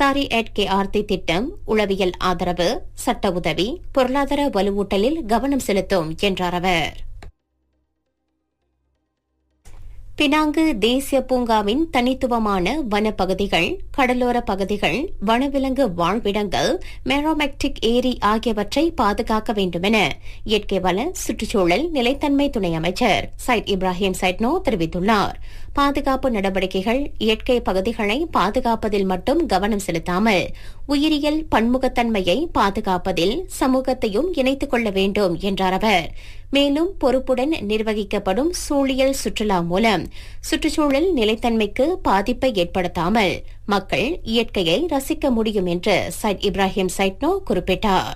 sorry எட் K Aarthi திட்டம் உளவியல் ஆதரவு சட்ட உதவி பொருளாதார வலுவூட்டலில் கவனம் செலுத்தும் என்றார் அவர் பினாங்கு தேசிய பூங்காவின் தனித்துவமான வனப்பகுதிகள் கடலோர பகுதிகள் வனவிலங்கு வாழ்விடங்கள் மெரோமெக்டிக் ஏரி ஆகியவற்றை பாதுகாக்க வேண்டுமென இயற்கை வள சுற்றுச்சூழல் நிலைத்தன்மை துணை அமைச்சர் சைட் இப்ராஹிம் சைட்னோ தெரிவித்துள்ளார் பாதுகாப்பு நடவடிக்கைகள் இயற்கை பகுதிகளை பாதுகாப்பதில் மட்டும் கவனம் செலுத்தாமல் உயிரியல் பன்முகத்தன்மையை பாதுகாப்பதில் சமூகத்தையும் இணைத்துக் கொள்ள வேண்டும் என்றார் அவர் மேலும் பொறுப்புடன் நிர்வகிக்கப்படும் சூழியல் சுற்றுலா மூலம் சுற்றுச்சூழல் நிலைத்தன்மைக்கு பாதிப்பை ஏற்படுத்தாமல் மக்கள் இயற்கையை ரசிக்க முடியும் என்று சைட் இப்ராஹிம் சைட்னோ குறிப்பிட்டார்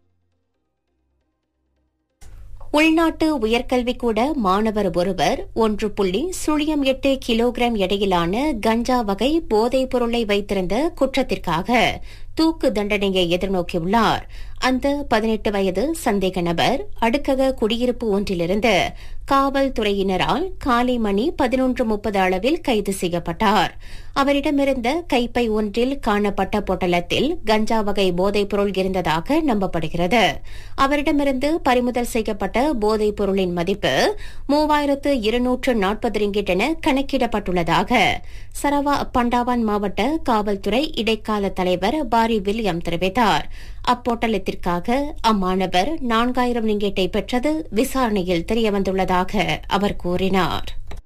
உள்நாட்டு உயர்கல்விக்கூட மாணவர் ஒருவர் ஒன்று புள்ளி சுழியம் எட்டு கிலோகிராம் எடையிலான கஞ்சா வகை போதைப் பொருளை வைத்திருந்த குற்றத்திற்காக தூக்கு தண்டனையை எதிர்நோக்கியுள்ளார் அந்த பதினெட்டு வயது சந்தேக நபர் அடுக்கக குடியிருப்பு ஒன்றிலிருந்து காவல்துறையினரால் காலை மணி பதினொன்று முப்பது அளவில் கைது செய்யப்பட்டார் அவரிடமிருந்த கைப்பை ஒன்றில் காணப்பட்ட பொட்டலத்தில் கஞ்சா வகை போதைப் பொருள் இருந்ததாக நம்பப்படுகிறது அவரிடமிருந்து பறிமுதல் செய்யப்பட்ட போதைப் பொருளின் மதிப்பு மூவாயிரத்து இருநூற்று நாற்பது ரிங்கிட் என கணக்கிடப்பட்டுள்ளதாக சரவா பண்டாவான் மாவட்ட காவல்துறை இடைக்கால தலைவர் பாரி வில்லியம் தெரிவித்தார் அப்போட்டலத்திற்காக அம்மாணவர் நான்காயிரம் ரிங்கெட்டை பெற்றது விசாரணையில் தெரியவந்துள்ளதாக அவர் கூறினார்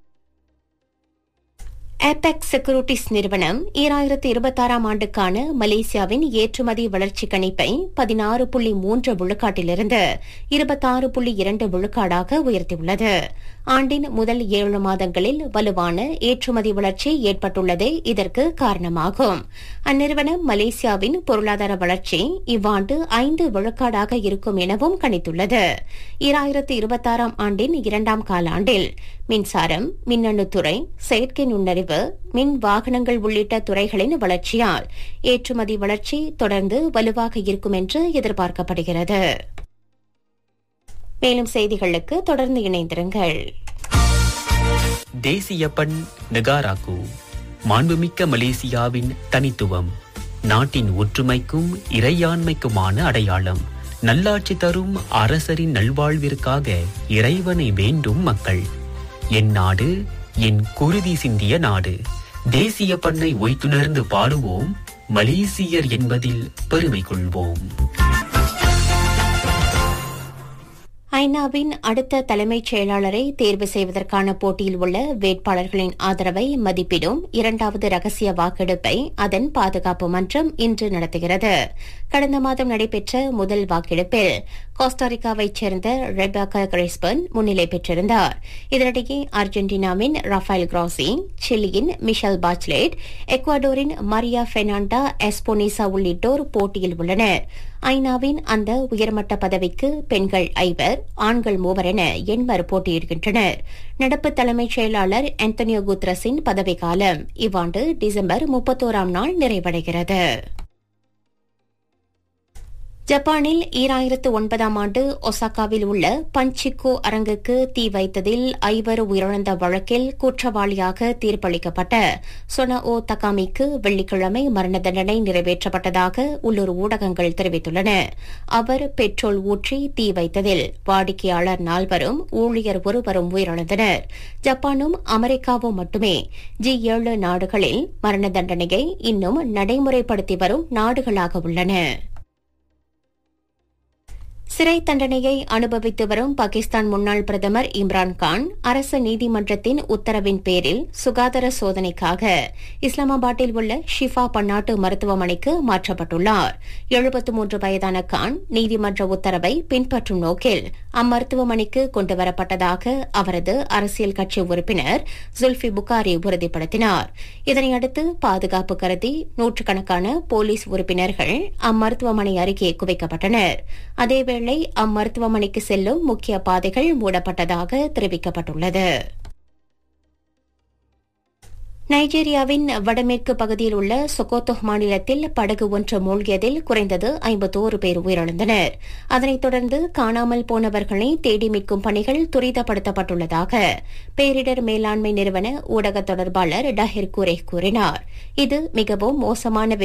ஏபெக் செக்யூரிட்டிஸ் நிறுவனம் ஈராயிரத்து இருபத்தாறாம் ஆண்டுக்கான மலேசியாவின் ஏற்றுமதி வளர்ச்சி கணிப்பை பதினாறு புள்ளி மூன்று விழுக்காட்டிலிருந்து இருபத்தாறு புள்ளி இரண்டு விழுக்காடாக உயர்த்தியுள்ளது ஆண்டின் முதல் ஏழு மாதங்களில் வலுவான ஏற்றுமதி வளர்ச்சி ஏற்பட்டுள்ளதே இதற்கு காரணமாகும் அந்நிறுவனம் மலேசியாவின் பொருளாதார வளர்ச்சி இவ்வாண்டு ஐந்து விழுக்காடாக இருக்கும் எனவும் கணித்துள்ளது ஈராயிரத்து இருபத்தாறாம் ஆண்டின் இரண்டாம் காலாண்டில் மின்சாரம் மின்னணுத்துறை செயற்கை நுண்ணறிவு மின் வாகனங்கள் உள்ளிட்ட துறைகளின் வளர்ச்சியால் ஏற்றுமதி வளர்ச்சி தொடர்ந்து வலுவாக இருக்கும் என்று எதிர்பார்க்கப்படுகிறது மேலும் செய்திகளுக்கு தொடர்ந்து இணைந்திருங்கள் தேசிய பண் நெகாராக்கு மாண்புமிக்க மலேசியாவின் தனித்துவம் நாட்டின் ஒற்றுமைக்கும் இறையாண்மைக்குமான அடையாளம் நல்லாட்சி தரும் அரசரின் நல்வாழ்விற்காக இறைவனை வேண்டும் மக்கள் என் நாடு என் குருதி சிந்திய நாடு தேசிய பண்ணை ஒய்த்துணர்ந்து பாடுவோம் மலேசியர் என்பதில் பெருமை கொள்வோம் ஐநாவின் அடுத்த தலைமைச் செயலாளரை தேர்வு செய்வதற்கான போட்டியில் உள்ள வேட்பாளர்களின் ஆதரவை மதிப்பிடும் இரண்டாவது ரகசிய வாக்கெடுப்பை அதன் பாதுகாப்பு மன்றம் இன்று நடத்துகிறது கடந்த மாதம் நடைபெற்ற முதல் வாக்கெடுப்பில் கோஸ்டாரிக்காவைச் சேர்ந்த ரெபாக்கா கிறிஸ்பன் முன்னிலை பெற்றிருந்தார் இதனிடையே அர்ஜென்டினாவின் ரஃபேல் கிராசி சிலியின் மிஷல் பாச்லேட் எக்வாடோரின் மரியா பெர்னாண்டா எஸ்போனிசா உள்ளிட்டோர் போட்டியில் உள்ளனர் ஐநாவின் அந்த உயர்மட்ட பதவிக்கு பெண்கள் ஐவர் ஆண்கள் மூவர் என எண்வர் போட்டியிடுகின்றனர் நடப்பு தலைமைச் செயலாளர் ஆந்தனியோ குத்ரஸின் பதவிக்காலம் இவ்வாண்டு டிசம்பர் முப்பத்தோராம் நாள் நிறைவடைகிறது ஜப்பானில் ஈராயிரத்து ஒன்பதாம் ஆண்டு ஒசாகாவில் உள்ள பஞ்சிக்கோ அரங்குக்கு தீ வைத்ததில் ஐவர் உயிரிழந்த வழக்கில் குற்றவாளியாக தீர்ப்பளிக்கப்பட்ட சொனஓ தகாமிக்கு வெள்ளிக்கிழமை மரண தண்டனை நிறைவேற்றப்பட்டதாக உள்ளூர் ஊடகங்கள் தெரிவித்துள்ளன அவர் பெட்ரோல் ஊற்றி தீ வைத்ததில் வாடிக்கையாளர் நால்வரும் ஊழியர் ஒருவரும் உயிரிழந்தனர் ஜப்பானும் அமெரிக்காவும் மட்டுமே ஜி ஏழு நாடுகளில் மரண தண்டனையை இன்னும் நடைமுறைப்படுத்தி வரும் நாடுகளாக உள்ளன சிறை தண்டனையை அனுபவித்து வரும் பாகிஸ்தான் முன்னாள் பிரதமர் இம்ரான்கான் அரசு நீதிமன்றத்தின் உத்தரவின் பேரில் சுகாதார சோதனைக்காக இஸ்லாமாபாத்தில் உள்ள ஷிஃபா பன்னாட்டு மருத்துவமனைக்கு மாற்றப்பட்டுள்ளார் எழுபத்து மூன்று வயதான கான் நீதிமன்ற உத்தரவை பின்பற்றும் நோக்கில் அம்மருத்துவமனைக்கு கொண்டுவரப்பட்டதாக அவரது அரசியல் கட்சி உறுப்பினர் ஜுல்ஃபி புகாரி உறுதிப்படுத்தினார் இதனையடுத்து பாதுகாப்பு கருதி நூற்றுக்கணக்கான போலீஸ் உறுப்பினர்கள் அம்மருத்துவமனை அருகே குவிக்கப்பட்டனர் அதேவேளை அம்மருத்துவமனைக்கு செல்லும் முக்கிய பாதைகள் மூடப்பட்டதாக தெரிவிக்கப்பட்டுள்ளது நைஜீரியாவின் வடமேற்கு பகுதியில் உள்ள சொகோத்தோ மாநிலத்தில் படகு ஒன்று மூழ்கியதில் குறைந்தது ஐம்பத்தோரு பேர் உயிரிழந்தனர் அதனைத் தொடர்ந்து காணாமல் போனவர்களை தேடி மீட்கும் பணிகள் துரிதப்படுத்தப்பட்டுள்ளதாக பேரிடர் மேலாண்மை நிறுவன ஊடக தொடர்பாளர் டஹிர் குரே கூறினார் இது மிகவும் மோசமான